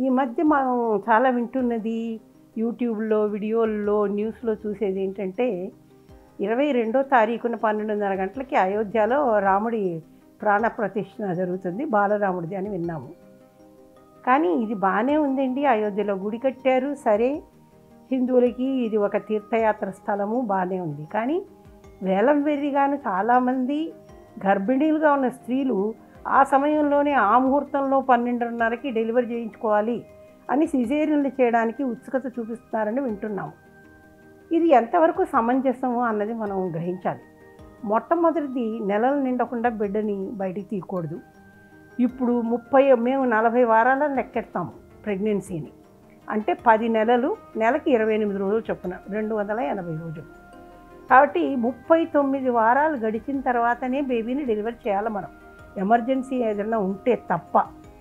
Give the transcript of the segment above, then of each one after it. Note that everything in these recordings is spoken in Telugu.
ఈ మధ్య మనం చాలా వింటున్నది యూట్యూబ్లో వీడియోల్లో న్యూస్లో చూసేది ఏంటంటే ఇరవై రెండో తారీఖున పన్నెండున్నర గంటలకి అయోధ్యలో రాముడి ప్రాణ ప్రతిష్ఠ జరుగుతుంది బాలరాముడిది అని విన్నాము కానీ ఇది బాగానే ఉందండి అయోధ్యలో గుడి కట్టారు సరే హిందువులకి ఇది ఒక తీర్థయాత్ర స్థలము బాగానే ఉంది కానీ వేలం వెర్రిగాను చాలామంది గర్భిణీలుగా ఉన్న స్త్రీలు ఆ సమయంలోనే ఆ ముహూర్తంలో పన్నెండున్నరకి డెలివరీ చేయించుకోవాలి అని సిజేరియన్లు చేయడానికి ఉత్సుకత చూపిస్తున్నారని వింటున్నాము ఇది ఎంతవరకు సమంజసము అన్నది మనం గ్రహించాలి మొట్టమొదటిది నెలలు నిండకుండా బిడ్డని బయటికి తీయకూడదు ఇప్పుడు ముప్పై మేము నలభై వారాల లెక్కెడతాము ప్రెగ్నెన్సీని అంటే పది నెలలు నెలకి ఇరవై ఎనిమిది రోజులు చొప్పున రెండు వందల ఎనభై రోజులు కాబట్టి ముప్పై తొమ్మిది వారాలు గడిచిన తర్వాతనే బేబీని డెలివరీ చేయాలి మనం ఎమర్జెన్సీ ఏదైనా ఉంటే తప్ప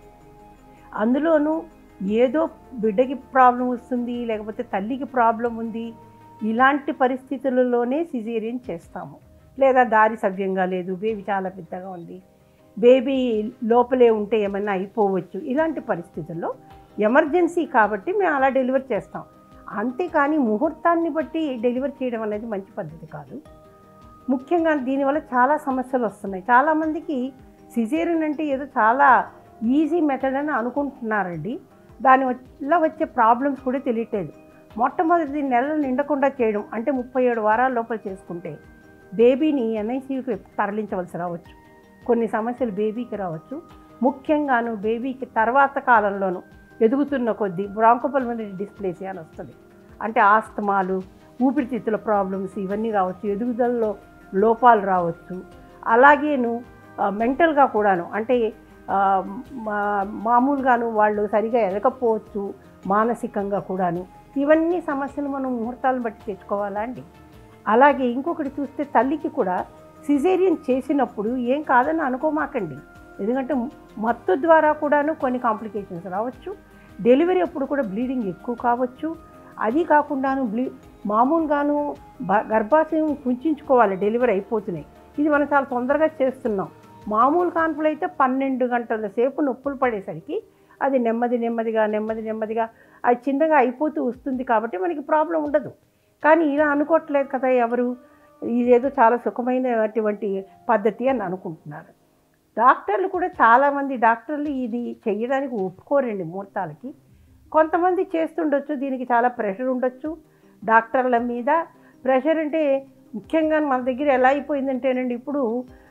అందులోనూ ఏదో బిడ్డకి ప్రాబ్లం వస్తుంది లేకపోతే తల్లికి ప్రాబ్లం ఉంది ఇలాంటి పరిస్థితులలోనే సిజేరియన్ చేస్తాము లేదా దారి సవ్యంగా లేదు బేబీ చాలా పెద్దగా ఉంది బేబీ లోపలే ఉంటే ఏమైనా అయిపోవచ్చు ఇలాంటి పరిస్థితుల్లో ఎమర్జెన్సీ కాబట్టి మేము అలా డెలివరీ చేస్తాం అంతేకాని ముహూర్తాన్ని బట్టి డెలివరీ చేయడం అనేది మంచి పద్ధతి కాదు ముఖ్యంగా దీనివల్ల చాలా సమస్యలు వస్తున్నాయి చాలామందికి సిజేరియన్ అంటే ఏదో చాలా ఈజీ మెథడ్ అని అనుకుంటున్నారండి దాని వల్ల వచ్చే ప్రాబ్లమ్స్ కూడా తెలియట్లేదు మొట్టమొదటి నెలలు నిండకుండా చేయడం అంటే ముప్పై ఏడు వారాల లోపల చేసుకుంటే బేబీని ఎన్ఐసీయూకి తరలించవలసి రావచ్చు కొన్ని సమస్యలు బేబీకి రావచ్చు ముఖ్యంగాను బేబీకి తర్వాత కాలంలోనూ ఎదుగుతున్న కొద్దీ బ్రాంకోపల్మనరీ డిస్ప్లేసియా అని వస్తుంది అంటే ఆస్తమాలు ఊపిరితిత్తుల ప్రాబ్లమ్స్ ఇవన్నీ రావచ్చు ఎదుగుదలలో లోపాలు రావచ్చు అలాగేను మెంటల్గా కూడాను అంటే ఆ, మా- మామూలుగాను వాళ్ళు సరిగా ఎదగకపోవచ్చు మానసికంగా కూడాను ఇవన్నీ సమస్యలు మనం ముహూర్తాలను బట్టి తెచ్చుకోవాలా అండి అలాగే ఇంకొకటి చూస్తే తల్లికి కూడా సిజేరియన్ చేసినప్పుడు ఏం కాదని అనుకోమాకండి ఎందుకంటే మత్తు ద్వారా కూడాను కొన్ని కాంప్లికేషన్స్ రావచ్చు డెలివరీ అప్పుడు కూడా బ్లీడింగ్ ఎక్కువ కావచ్చు అది కాకుండాను బ్లీ మామూలుగాను బ- గర్భాశయం కుంచుకోవాలి డెలివరీ అయిపోతున్నాయి ఇది మనం చాలా తొందరగా చేస్తున్నాం మామూలు కాన్పులు అయితే పన్నెండు గంటల సేపు నొప్పులు పడేసరికి అది నెమ్మది నెమ్మదిగా నెమ్మది నెమ్మదిగా అది చిన్నగా అయిపోతూ వస్తుంది కాబట్టి మనకి ప్రాబ్లం ఉండదు కానీ ఇలా అనుకోవట్లేదు కదా ఎవరు ఇదేదో చాలా సుఖమైనటువంటి పద్ధతి అని అనుకుంటున్నారు డాక్టర్లు కూడా చాలామంది డాక్టర్లు ఇది చేయడానికి ఒప్పుకోరండి ముహూర్తాలకి కొంతమంది చేస్తుండొచ్చు దీనికి చాలా ప్రెషర్ ఉండొచ్చు డాక్టర్ల మీద ప్రెషర్ అంటే ముఖ్యంగా మన దగ్గర ఎలా అయిపోయిందంటేనండి ఇప్పుడు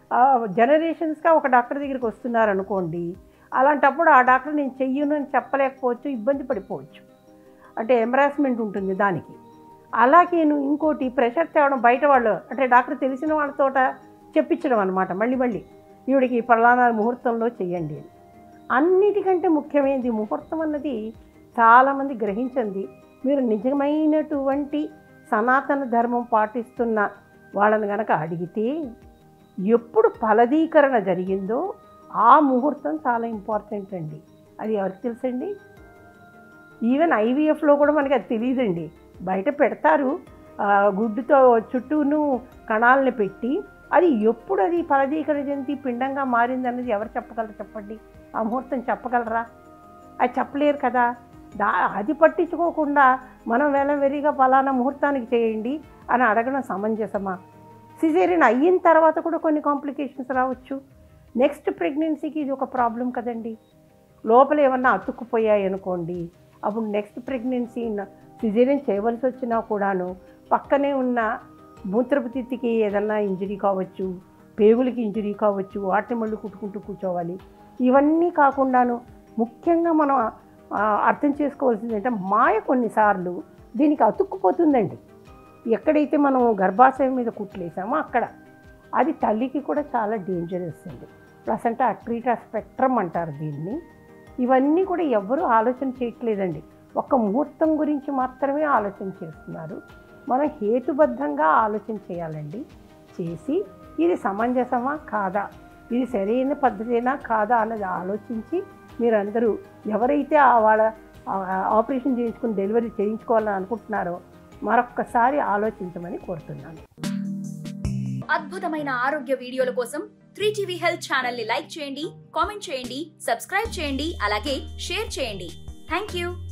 జనరేషన్స్గా ఒక డాక్టర్ దగ్గరికి వస్తున్నారు అనుకోండి అలాంటప్పుడు ఆ డాక్టర్ నేను చెయ్యను అని చెప్పలేకపోవచ్చు ఇబ్బంది పడిపోవచ్చు అంటే ఎంబరాస్మెంట్ ఉంటుంది దానికి అలాగేను ఇంకోటి ప్రెషర్ తేవడం బయట వాళ్ళు అంటే డాక్టర్ తెలిసిన వాళ్ళతోట చెప్పించడం అనమాట మళ్ళీ మళ్ళీ ఈవిడికి పలానా ముహూర్తంలో చెయ్యండి అని అన్నిటికంటే ముఖ్యమైనది ముహూర్తం అన్నది చాలామంది గ్రహించండి మీరు నిజమైనటువంటి సనాతన ధర్మం పాటిస్తున్న వాళ్ళని గనక అడిగితే ఎప్పుడు ఫలదీకరణ జరిగిందో ఆ ముహూర్తం చాలా ఇంపార్టెంట్ అండి అది ఎవరికి తెలుసండి ఈవెన్ ఐవీఎఫ్లో కూడా మనకి అది తెలియదండి బయట పెడతారు ఆ, గుడ్డుతో చుట్టూను కణాలను పెట్టి అది ఎప్పుడు అది ఫలదీకరణ చెంది పిండంగా మారింది అన్నది ఎవరు చెప్పగలరు చెప్పండి ఆ ముహూర్తం చెప్పగలరా అది చెప్పలేరు కదా దా అది పట్టించుకోకుండా మనం వేల వెరిగా ఫలానా ముహూర్తానికి చేయండి అని అడగడం సమంజసమా సిజేరియన్ అయిన తర్వాత కూడా కొన్ని కాంప్లికేషన్స్ రావచ్చు నెక్స్ట్ ప్రెగ్నెన్సీకి ఇది ఒక ప్రాబ్లం కదండి లోపల ఏమన్నా అతుక్కుపోయాయి అనుకోండి అప్పుడు నెక్స్ట్ ప్రెగ్నెన్సీ సిజేరియన్ చేయవలసి వచ్చినా కూడాను పక్కనే ఉన్న మూత్రపు తిత్తికి ఏదన్నా ఇంజరీ కావచ్చు పేగులకి ఇంజరీ కావచ్చు వాటిని మళ్ళీ కుట్టుకుంటూ కూర్చోవాలి ఇవన్నీ కాకుండాను ముఖ్యంగా మనం ఆ, అర్థం చేసుకోవాల్సింది అంటే మాయ కొన్నిసార్లు దీనికి అతుక్కుపోతుందండి ఎక్కడైతే మనం గర్భాశయం మీద కుట్లేసామో అక్కడ అది తల్లికి కూడా చాలా డేంజరస్ అండి ప్లస్ అంటే అక్రీటా స్పెక్ట్రమ్ అంటారు దీన్ని ఇవన్నీ కూడా ఎవ్వరూ ఆలోచన చేయట్లేదండి ఒక్క ముహూర్తం గురించి మాత్రమే ఆలోచన చేస్తున్నారు మనం హేతుబద్ధంగా ఆలోచన చేయాలండి చేసి ఇది సమంజసమా కాదా ఇది సరైన పద్ధతేనా కాదా అన్నది ఆలోచించి మీరందరూ ఎవరైతే ఆ వాళ్ళ ఆ ఆపరేషన్ చేయించుకుని డెలివరీ చేయించుకోవాలని అనుకుంటున్నారో మరొక్కసారి ఆలోచించమని కోరుతున్నాను అద్భుతమైన ఆరోగ్య వీడియోల కోసం త్రీ టీవీ హెల్త్ ఛానల్ ని లైక్ చేయండి కామెంట్ చేయండి సబ్స్క్రైబ్ చేయండి అలాగే షేర్ చేయండి థ్యాంక్ యూ